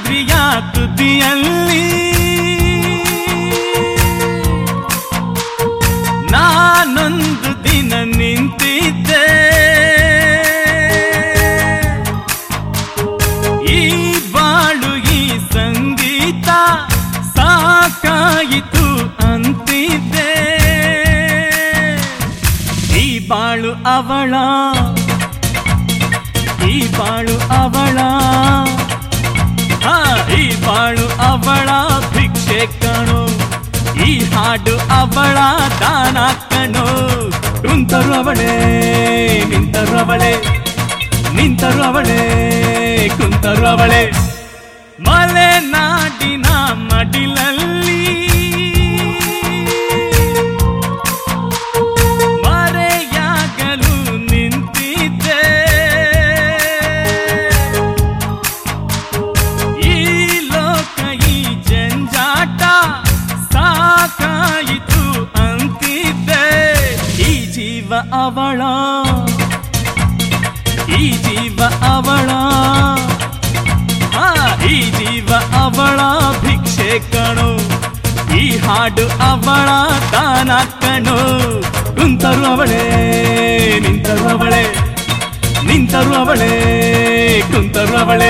ಸಹ್ಯಾದ್ರಿಯ ತುದಿಯಲ್ಲಿ ನಾನೊಂದು ದಿನ ನಿಂತಿದ್ದೆ ಈ ಬಾಳು ಈ ಸಂಗೀತ ಸಾಕಾಯಿತು ಅಂತಿದ್ದೆ ಈ ಬಾಳು ಅವಳ ಈ ಬಾಳು ಅವಳ ಹಾ ಈ ಬಾಳು ಅವಳ ಭಿಕ್ಷೆ ಕಣು ಈ ಹಾಡು ಅವಳ ದಾನ ಕಣು ಕುಂತರು ಅವಳೇ ನಿಂತರು ಅವಳೇ ನಿಂತರು ಅವಳೇ ಕುಂತರು ಅವಳೇ ಮಲೆನಾಡಿನ ಮಡಿಲಲ್ಲಿ ಮರೆಯಾಗಲು ನಿಂತಿದ್ದೆ ಈ ಲೋಕ ಈ ಜಂಜಾಟ ಸಾಕಾಯಿತು ಅಂತಿದ್ದೆ ಈ ಜೀವ ಅವಳ ಈ ಜೀವ ಅವಳ ಆ, ಈ ಜೀವ ಅವಳ ಭಿಕ್ಷೆ ಕಣು ಈ ಹಾಡು ಅವಳ ದಾನ ಕಣು ಕುಂತರು ಅವಳೇ ನಿಂತರು ಅವಳೇ ನಿಂತರು ಅವಳೇ ಕುಂತರು ಅವಳೇ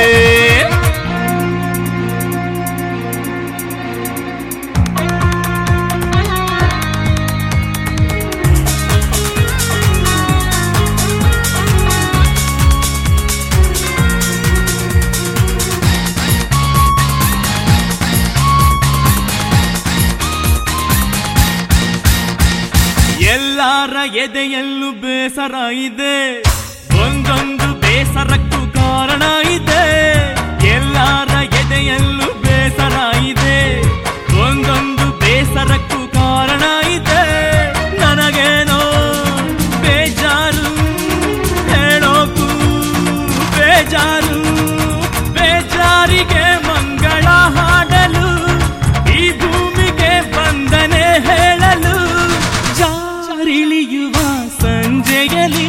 ಎಲ್ಲರ ಎದೆಯಲ್ಲೂ ಬೇಸರ ಇದೆ ಒಂದೊಂದು ಬೇಸರಕ್ಕೂ ಕಾರಣ ಇದೆ ಎಲ್ಲರ ಎದೆಯಲ್ಲೂ ಬೇಸರ ಇದೆ ಒಂದೊಂದು ಬೇಸರಕ್ಕೂ ಕಾರಣ ಇದೆ ನನಗೇನೋ ಬೇಜಾರು ಹೇಳೋಕು ಬೇಜಾರು ಬೇಜಾರಿಗೆ ಮಂಗಳ ಹಾಡಲು ಈ ಭೂಮಿಗೆ ಬಂದನೆ ಹೇಳಲು ಜಾರಿಳಿಯುವ ಸಂಜೆಯಲಿ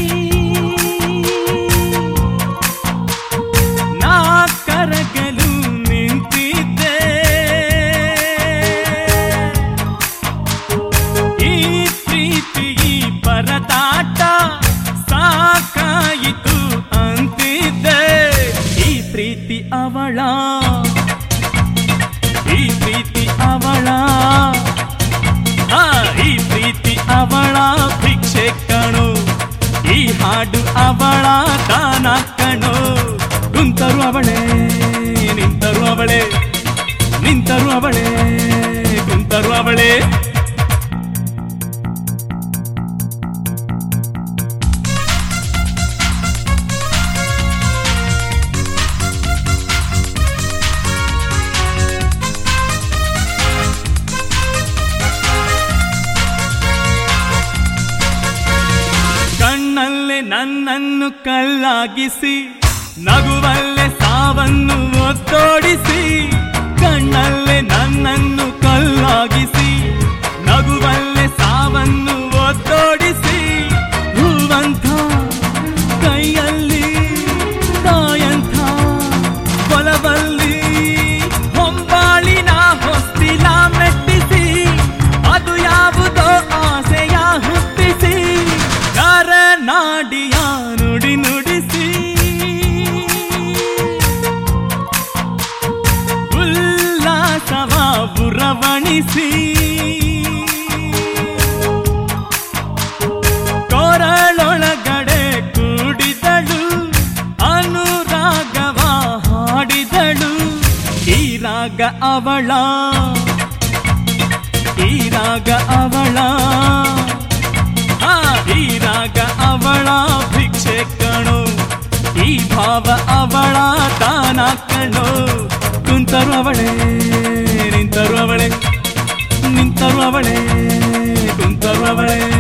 ನಾ ಕರಗಲು ನಿಂತಿದ್ದೆ ಈ ಪ್ರೀತಿ ಈ ಪರದಾಟ ಸಾಕಾಯಿತು ಅಂತಿದ್ದೆ ಈ ಪ್ರೀತಿ ಅವಳ ಈ ಪ್ರೀತಿ ಅವಳ ಆ, ಈ ಪ್ರೀತಿ ಅವಳ ಭಿಕ್ಷೆ ಕಣು ಈ ಹಾಡು ಅವಳ ದಾನ ಕಣು ಕುಂತರು ಅವಳೇ ನಿಂತರು ಅವಳೇ ನಿಂತರು ಅವಳೇ ಕುಂತರು ಅವಳೇ ಕಣ್ಣಲ್ಲೇ ನನ್ನನ್ನು ಕಲ್ಲಾಗಿಸಿ ನಗುವಲ್ಲೇ ಸಾವನ್ನು ಒತ್ತೋಡಿಸಿ ಕಣ್ಣಲ್ಲೇ ನನ್ನನ್ನು ಕಲ್ಲಾಗಿಸಿ ನಗುವಲ್ಲೇ ಸಾವನ್ನು ಒತ್ತೋಡಿಸಿ ಹೂವಂಥ ಕೈಯಲ್ಲಿ ತಾಯಂಥ ಹೊಲವಲ್ಲಿ ಹೊಂಬಾಳಿನ ಹೊಸ್ತಿಲ ಮೆಟ್ಟಿಸಿ ಅದು ಯಾವುದೋ ಆಸೆಯ ಹುಟ್ಟಿಸಿ ನರನಾಡಿಯ ನುಡಿ ನುಡಿಸಿ ಉಲ್ಲಾಸವ ಬುರವಣಿಸಿ ಕೊರಳೊಳಗಡೆ ಕೂಡಿದಳು ಅನುರಾಗವ ಹಾಡಿದಳು ಈ ರಾಗ ಅವಳ ಈ ರಾಗ ಅವಳ ಆ, ಈ ರಾಗ ಅವಳ ಭಿಕ್ಷೆ ಕಣು ಈ ಭಾವ ಅವಳ ದಾನ ಕಣು ಕುಂತರು ಅವಳೇ ನಿಂತರು ಅವಳೇ ನಿಂತರು ಅವಳೇ ಕುಂತರು ಅವಳೇ